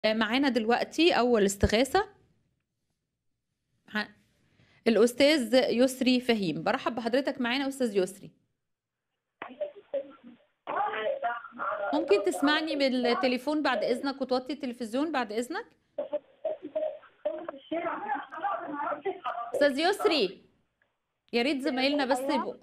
معانا دلوقتي أول استغاثة ع- الأستاذ يسري فهيم برحب بحضرتك معانا أستاذ يسري ممكن تسمعني بالتليفون بعد إذنك وتوطي التلفزيون بعد إذنك أستاذ يسري يا ريت زمايلنا بس يبقوا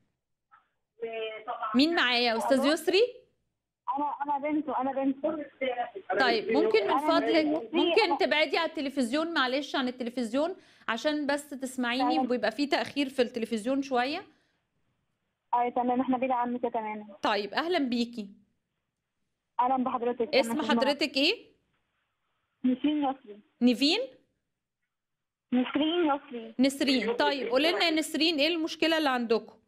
مين معايا أستاذ يسري انا انا بنته انا بنته طيب ممكن من أنا فضلك بنتي- ممكن تبعدي على التلفزيون معلش عن التلفزيون عشان بس تسمعيني تمام. وبيبقى في تأخير في التلفزيون شوية اي تمام احنا بعيد عنك تماما طيب أهلا بيكي اهلا بحضرتك أنا اسم في حضرتك إيه؟ نسرين يسري نيفين؟ نسرين يسري نسرين طيب قولي لنا يا نسرين إيه المشكلة اللي عندكم؟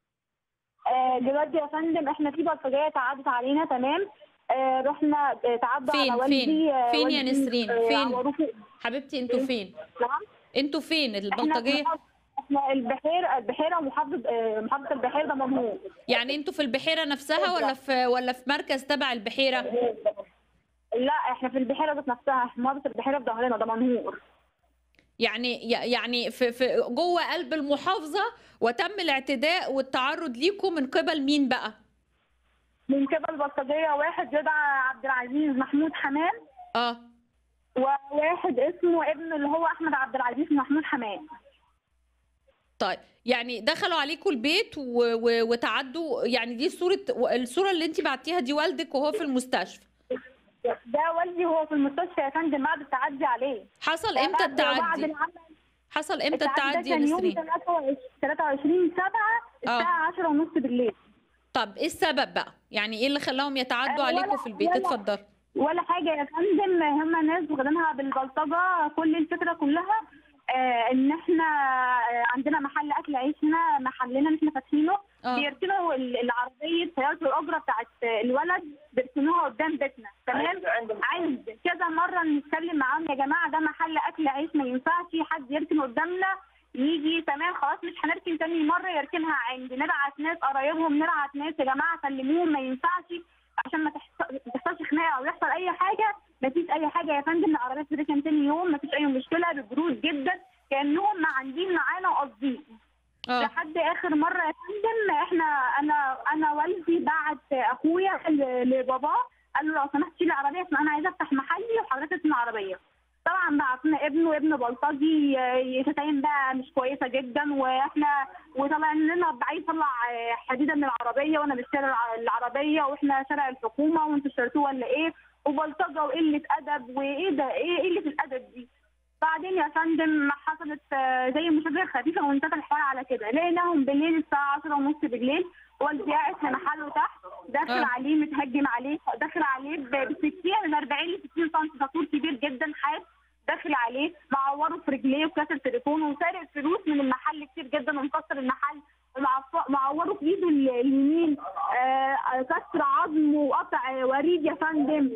آه دلوقتي يا فندم احنا في بلطجيه تعدت علينا تمام آه رحنا آه، تعدوا فين؟ على والدي فين؟ آه، فين يا والدي، نسرين؟ آه، فين؟ عوروه في- حبيبتي انتوا فين؟ نعم انتوا فين احنا البلطجية؟ احنا البحيره البحيره ومحافظه آه، محافظه البحيره ده ممنوع يعني انتوا في البحيرة نفسها ولا في ولا في مركز تبع البحيرة؟ لا احنا في البحيره ذات نفسها محافظه البحيره في ظهرنا ده منهور يعني يعني في في جوه قلب المحافظة وتم الاعتداء والتعرض ليكم من قبل مين بقى؟ من قبل بلطجيه واحد يدعى عبد العزيز محمود حمام اه وواحد اسمه ابن اللي هو احمد عبد العزيز محمود حمام طيب يعني دخلوا عليكم البيت و... و... وتعدوا يعني دي صورة الصورة اللي انت بعتيها دي والدك وهو في المستشفى ده والدي وهو في المستشفى يا فندم بعد التعدي عليه حصل امتى بعد- بعد التعدي؟ العمل حصل امتى التعدي يا كان يوم نسرين؟ 23 7 آه. الساعه 10 ونص بالليل طب ايه السبب بقى؟ يعني ايه اللي خلاهم يتعدوا آه، عليكم ولا- في البيت؟ ولا- اتفضل ولا حاجه يا فندم هم ناس واخدينها بالبلطجه كل الفكره كلها آه ان احنا آه عندنا محل اكل عيش هنا محلنا اللي احنا فاتحينه اه بيركنوا ال- العربيه سياره الاجره بتاعت الولد بيركنوها قدام بيتنا تمام عايز كذا مره نتكلم معاهم يا جماعه ده محل اكل عيش ما ينفعش حد يركن قدامنا يجي تمام خلاص مش هنركن تاني مره يركنها عند نبعت ناس قرايبهم نبعت ناس يا جماعه كلموهم ما ينفعش عشان ما تحص- ما تحصلش خناقه او يحصل اي حاجه ما فيش اي حاجه يا فندم العربيه تركن تاني يوم ما فيش اي مشكله ببرود جدا كانهم معاندين معانا وقاصدين اه لحد اخر مره يا فندم احنا انا انا والدي بعت اخويا ل- لباباه قال له لو سمحت شيل العربيه عشان انا عايزه افتح محلي وحضرتك اسم العربيه طبعا بعتنا ابنه ابن بلطجي آه، شتايم بقى مش كويسه جدا واحنا وطلع لنا عايز يطلع آه، حديده من العربيه وانا بشتري الع- العربيه واحنا شارع الحكومه وانتوا اشتريتوه ولا ايه وبلطجه وقله ادب وايه ده ايه قله الادب دي بعدين يا فندم حصلت آه، زي مشاجره خفيفه وانتهى الحوار على كده لقيناهم بالليل الساعه 10 ونص بالليل والدي قاعد في محله تحت داخل آه. عليه متهجم عليه داخل عليه ب- بسكين من 40 ل 60 سم ده طول كبير جدا حاد داخل عليه معوره في رجليه وكسر تليفونه وسارق فلوس من المحل كتير جدا ومكسر المحل ومعف- معوره في ايده ال- اليمين آه، كسر عظم وقطع وريد يا فندم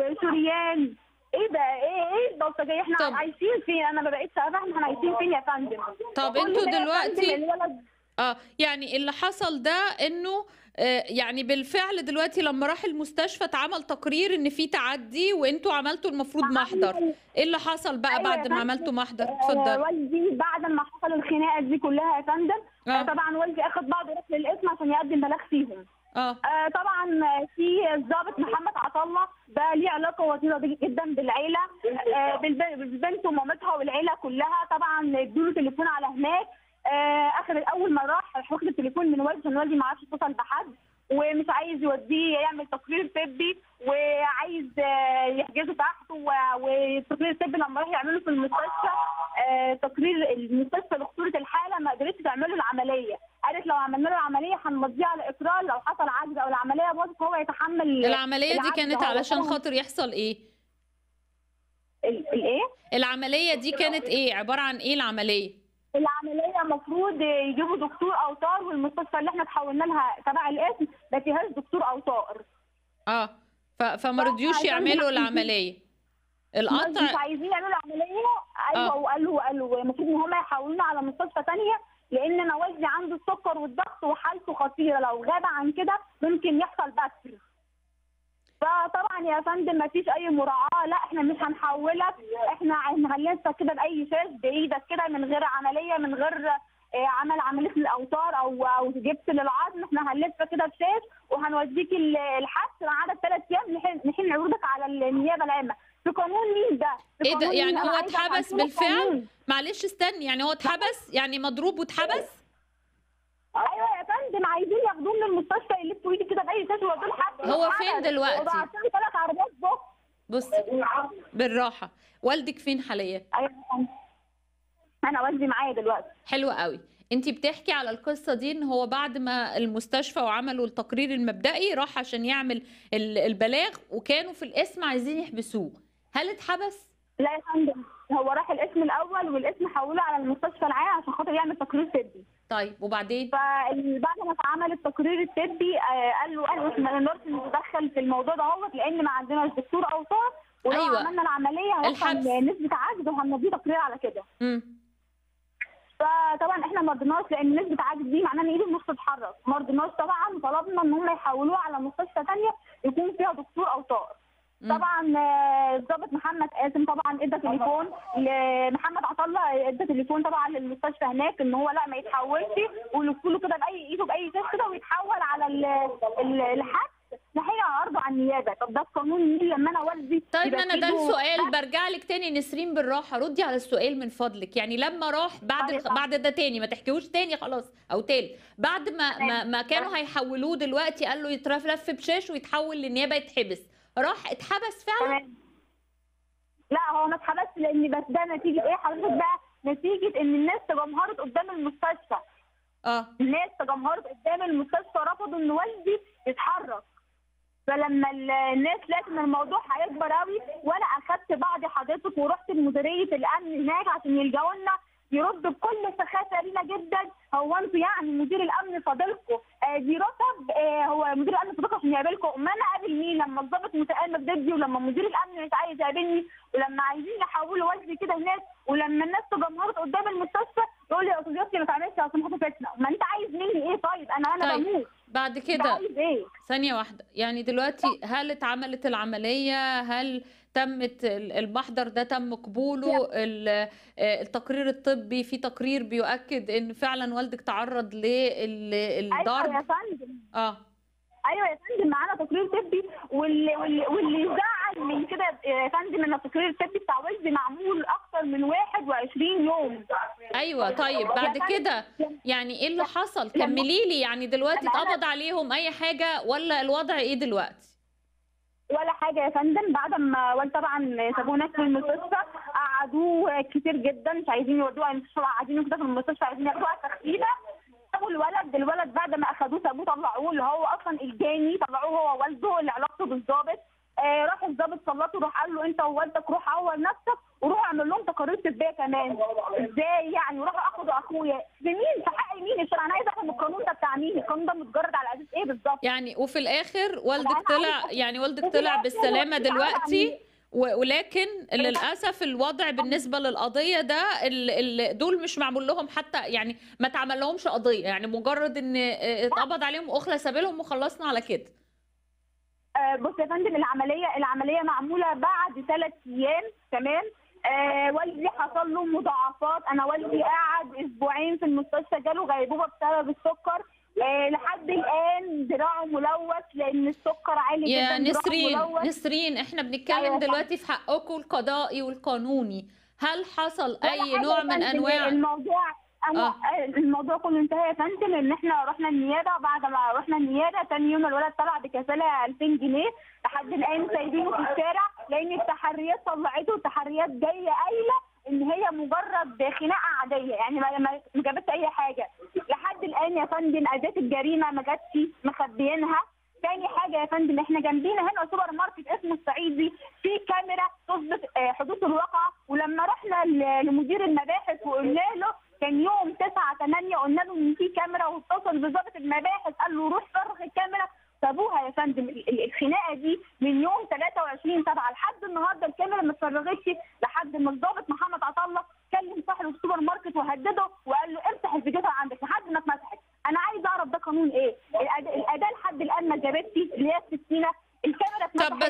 وشريان ايه ده ايه ايه البلطجيه احنا طب- عايشين فين انا ما بقتش افهم احنا عايشين فين يا فندم طب كل انتوا ده يا دلوقتي- فندم الولد اه يعني اللي حصل ده انه آه، يعني بالفعل دلوقتي لما راح المستشفى اتعمل تقرير ان في تعدي وانتوا عملتوا المفروض محضر ايه اللي حصل بقى أيوة يا بعد ما فندم. عملتوا محضر آه، اتفضل والدي بعد ما حصل الخناقه دي كلها يا فندم آه. آه. طبعا والدي اخد بعضه وراح للقسم عشان يقدم بلاغ فيهم اه آه طبعا في الضابط محمد عطله ده ليه علاقه وطيده جدا بالعيله آه بالب- بالبنت ومامتها والعيله كلها طبعا ادوا له تليفون على هناك آه اخر اول ما راح واخد التليفون من والدي عشان والدي ما عرفش يتصل بحد ومش عايز يوديه يعمل تقرير طبي وعايز آه، يحجزه تحت و- والتقرير الطبي لما راح يعمله في المستشفى آه، تقرير المستشفى لخطوره الحاله ما قدرتش تعمل له العمليه قالت لو عملنا له العمليه هنمضيه على اقرار لو حصل عجز او العمليه باظت هو يتحمل العملية دي العجز كانت هو علشان طبعاً خاطر يحصل ايه ال- الايه العملية دي كانت ايه عبارة عن ايه العملية العمليه المفروض يجيبوا دكتور اوتار والمستشفى اللي احنا تحولنا لها تبع الاسم ما فيهاش دكتور اوتار اه ف... فما رضيوش عشان يعملوا يحجزوا. العملية الناس مش القطع عايزين يعملوا العمليه ايوه آه. وقالوا قالوا المفروض ان هم يحولونا على مستشفى ثانيه لان انا والدي عنده السكر والضغط وحالته خطيره لو غاب عن كده ممكن يحصل بكر فطبعا يا فندم ما فيش اي مراعاه لا احنا مش هنحولك احنا هنغلسك كده باي شاش بايدك كده من غير عمليه من غير آه، عمل عمليه الاوتار او او جبس للعظم احنا هنلفك كده بشاش وهنوديك ال- الحبس ما عدا ثلاث ايام لحين لحين عروضك على النيابه العامه في قانون مين ده؟ في ايه ده قانون يعني مين؟ أنا هو عايزة اتحبس أفهمك بالفعل قانون. معلش استني يعني هو اتحبس يعني مضروب واتحبس ايوه يا فندم عايزين ياخدوه من المستشفى يلفوا ايدي كده باي شاشه ويودوه الحبس هو فين اتحبس. دلوقتي؟ وبعتين ثلاث عربيات بص بصي بالراحه والدك فين حاليا ايوه يا فندم. انا والدي معايا دلوقتي حلو قوي انت بتحكي على القصه دي ان هو بعد ما المستشفى وعملوا التقرير المبدئي راح عشان يعمل ال- البلاغ وكانوا في الاسم عايزين يحبسوه هل اتحبس لا يا فندم هو راح الاسم الاول والاسم حوله على المستشفى العام عشان خاطر يعمل تقرير طبي طيب وبعدين فبعد ما اتعمل التقرير الطبي آه، قال له قال له احنا ما نقدرش نتدخل في الموضوع دوت لان ما عندناش دكتور اوصاف ولو أيوة. عملنا العمليه الحبس. هيحصل نسبه عجز وهنوديه تقرير على كده امم فطبعا احنا ما رضيناش لان نسبه عجز دي معناها ان ايده مش تتحرك ما رضيناش طبعا طلبنا ان هم يحولوه على مستشفى ثانيه يكون فيها دكتور اوتار مم. طبعا آه، الضابط محمد قاسم طبعا ادى تليفون لمحمد عطله ادى تليفون طبعا للمستشفى هناك ان هو لا ما يتحولش ويلفوا له كده باي ايده باي شاش كده ويتحول على ال- ال- الحبس لحين عرضه على النيابه طب ده قانون مين لما انا والدي طيب يبقى انا ده في إيده السؤال برجع لك تاني نسرين بالراحه ردي على السؤال من فضلك يعني لما راح بعد طيب. الخ... بعد ده تاني ما تحكيهوش تاني خلاص او تالت بعد ما ما, ما كانوا هيحولوه دلوقتي قال له يترف لف بشاش ويتحول للنيابه يتحبس راح اتحبس فعلا تمام لا هو ما اتحبسش لان بس ده نتيجه ايه حضرتك بقى نتيجه ان الناس تجمهرت قدام المستشفى اه الناس تجمهرت قدام المستشفى رفضوا ان والدي يتحرك فلما ال- الناس لقت ان الموضوع هيكبر قوي وانا اخدت بعض حضرتك ورحت لمديريه الامن هناك عشان يلجأوا لنا يردوا بكل سخافه لينا جدا هو انتوا يعني مدير الامن فاضلكم آه دي رتب آه هو مدير الامن فاضلكم عشان يقابلكم ما انا قابل مين لما الضابط متآمر ضدي ولما مدير الامن مش عايز يقابلني ولما عايزين يحولوا والدي كده هناك ولما الناس تجمهرت قدام المستشفى يقول لي يا استاذ ياسر ما تعملش عشان خطفتنا ما انت عايز مني ايه طيب انا انا طيب. بموت بعد انت كده عايز ايه ثانية واحدة يعني دلوقتي هل اتعملت العملية هل تمت ال- المحضر ده تم قبوله ال- آه، التقرير الطبي في تقرير بيؤكد ان فعلا والدك تعرض ايوه يا للضرب فندم اه ايوه يا فندم معانا تقرير طبي واللي واللي, واللي يزعل من كده يا فندم ان التقرير الطبي بتاع والدي معمول اكتر من 21 يوم ايوه طيب بعد كده يعني ايه اللي حصل كملي لي يعني دلوقتي أنا- أنا- اتقبض عليهم اي حاجة ولا الوضع ايه دلوقتي ولا حاجه يا فندم بعد ما والد طبعا سابوه هناك في المستشفى قعدوه كتير جدا مش عايزين يودوه على المستشفى قاعدين كده في المستشفى عايزين ياخدوه على التخديره سابوا الولد الولد بعد ما اخدوه سابوه طلعوه اللي هو اصلا الجاني طلعوه هو والده اللي علاقته بالظابط آه راح الظابط سلطه راح قال له انت ووالدك روح عور نفسك وروح اعمل لهم تقارير طبيه كمان ازاي يعني وراحوا اخدوا اخويا في مين في حق مين الشرع انا عايزه افهم القانون ده بتاع مين القانون ده متجرد على اساس ايه بالظبط يعني وفي الاخر والدك أنا طلع عايزة- يعني والدك وفي طلع الآخر بالسلامة والدي دلوقتي عمل- و- ولكن للاسف الوضع بالنسبه للقضيه ده ال- ال- دول مش معمول لهم حتى يعني ما اتعمل لهمش قضيه يعني مجرد ان اه، اتقبض عليهم واخلى سبيلهم وخلصنا على كده آه، بص يا فندم العمليه العمليه معموله بعد ثلاث ايام تمام آه والدي حصل له مضاعفات انا والدي قعد اسبوعين في المستشفى جاله غيبوبه بسبب السكر آه لحد الان ذراعه ملوث لان السكر عالي يا جدا ذراعه نسرين ملوث. نسرين احنا بنتكلم أيوة. دلوقتي في حقكم القضائي والقانوني هل حصل ولا اي حاجة نوع يا من فندم، انواع الموضوع أنا الموضوع كله انتهى يا فندم ان احنا رحنا النيابه بعد ما رحنا النيابه تاني يوم الولد طلع بكفاله 2000 جنيه لحد الان سايبينه في الشارع لان التحريات طلعته التحريات جايه قايله ان هي مجرد خناقه عاديه يعني ما ما ما جابتش اي حاجه لحد الان يا فندم اداه الجريمه ما جاتش مخبيينها تاني حاجه يا فندم احنا جنبينا هنا سوبر ماركت اسمه الصعيدي في كاميرا تثبت آه، حدوث الواقعه ولما رحنا ل- لمدير المباحث وقلنا له كان يوم 9 8 قلنا له ان في كاميرا واتصل بضابط المباحث قال له روح فرغ الكاميرا سابوها يا فندم ال- ال- الخناقه دي من يوم 23 7 لحد النهارده الكاميرا ما اتفرغتش لحد ما الضابط محمد عطله كلم صاحب السوبر ماركت وهدده وقال له امسح الفيديوهات عندك لحد ما اتمسحت انا عايز اعرف ده قانون ايه الأد- الاداه لحد الان ما جابتش اللي هي السكينه الكاميرا طب اتمسحت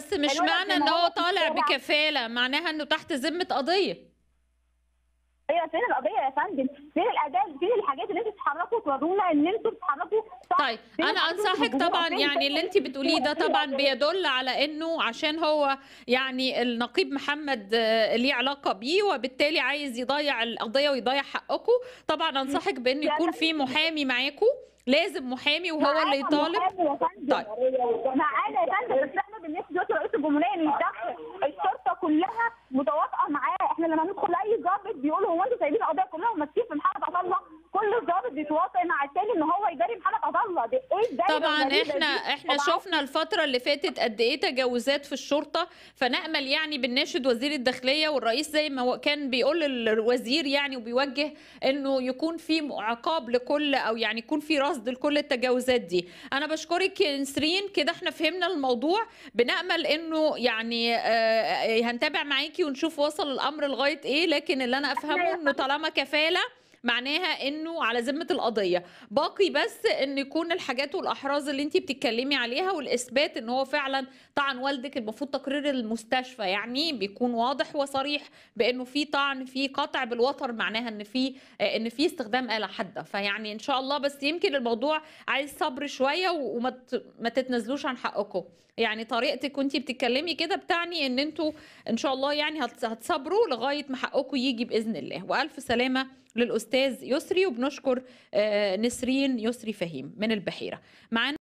كفالة معناها انه تحت ذمة قضية ايوه فين القضيه يا فندم؟ فين الاداء؟ فين الحاجات اللي انتوا بتتحركوا تورونا ان انتوا بتتحركوا صح؟ طيب فين انا الحدود انصحك والجمهور؟ طبعا فين يعني فين اللي انت بتقوليه ده فين طبعا القضية؟ بيدل على انه عشان هو يعني النقيب محمد آه، ليه علاقه بيه وبالتالي عايز يضيع القضيه ويضيع حقكم طبعا انصحك بان يا يكون في محامي معاكم لازم محامي وهو اللي معانا يطالب محامي يا فندم. طيب. معانا يا فندم بس احنا بالنسبه دلوقتي رئيس الجمهوريه انه يتدخل الشرطه كلها متواطئه معاه احنا لما ندخل اي ضابط بيقولوا هو انتوا سايبين القضيه كلها وماسكين في محمد عطا الله كل ضابط بيتواطئ مع التاني ان هو يجاري محمد عطا الله ده ايه الدايره طبعا الغريبة احنا دي؟ احنا طبعاً شفنا الفتره اللي فاتت قد ايه تجاوزات في الشرطه فنامل يعني بنناشد وزير الداخليه والرئيس زي ما هو كان بيقول للوزير يعني وبيوجه انه يكون في عقاب لكل او يعني يكون في رصد لكل التجاوزات دي انا بشكرك يا نسرين كده احنا فهمنا الموضوع بنامل انه يعني آه، هنتابع معاكي ونشوف وصل الامر لغايه ايه لكن اللي انا افهمه انه طالما كفاله معناها انه على ذمه القضيه باقي بس ان يكون الحاجات والاحراز اللي انت بتتكلمي عليها والاثبات ان هو فعلا طعن والدك المفروض تقرير المستشفى يعني بيكون واضح وصريح بانه في طعن في قطع بالوتر معناها ان في آه، ان في استخدام آلة حادة فيعني ان شاء الله بس يمكن الموضوع عايز صبر شويه و- وما ت- ما تتنازلوش عن حقكم يعني طريقتك وانتي بتتكلمي كده بتعني ان انتوا ان شاء الله يعني هت- هتصبروا لغايه ما حقكم يجي باذن الله والف سلامه للاستاذ يسري وبنشكر آه، نسرين يسري فهيم من البحيره معانا